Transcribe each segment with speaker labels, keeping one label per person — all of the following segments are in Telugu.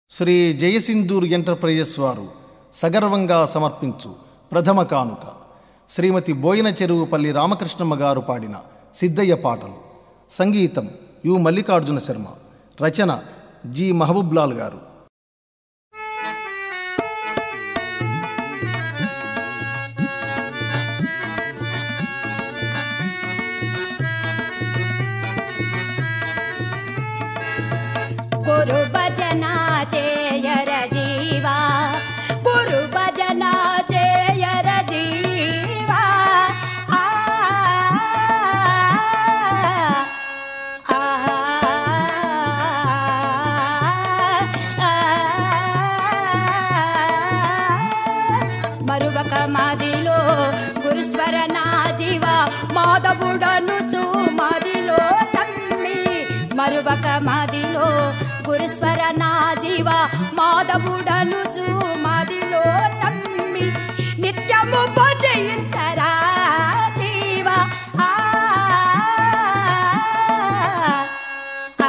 Speaker 1: శ్రీ జయసింధూర్ ఎంటర్ప్రైజెస్ వారు సగర్వంగా సమర్పించు ప్రథమ కానుక శ్రీమతి బోయిన చెరువుపల్లి రామకృష్ణమ్మ గారు పాడిన సిద్ధయ్య పాటలు సంగీతం యు మల్లికార్జున శర్మ రచన జి మహబూబ్లాల్ గారు
Speaker 2: కురు భజన చేయర జీవా కురు భజన చేయర జీవా ఆ, ఆ, మరువక మాదిలో గురుస్వర నా జీవ మాధవుడను చూ మాదిలో నమ్మి మరువక మాదిలో గురుస్వర నా జీవ మాధవుడను చూ మాదిలో నమ్మి నిత్యము భజయించరా జీవ ఆ ఆ,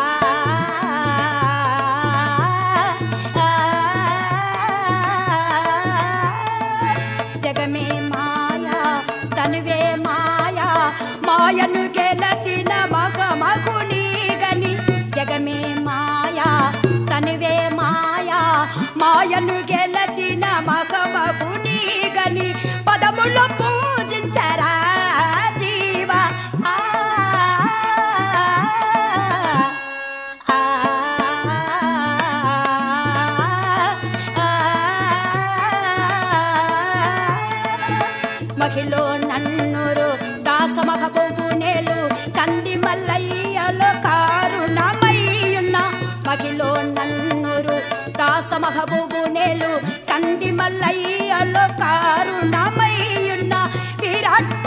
Speaker 2: జగమే మాయా తనువే మాయా మాయను గెలచిన మగ మగుని గని జగమే మాయా తనువే మాయా మాయను గెలచిన మగ మగుని గని పదములు పూజించరా జీవ ఆ ఆ మహిళ నన్నురు దాసమహ నేలు కంది మల్లయ్యలో కారుణమయ్యున్న మహిళ నన్నురు దాసమహ నేలు కంది మల్లయ్యలో కారుణమయ్యున్న విరాట్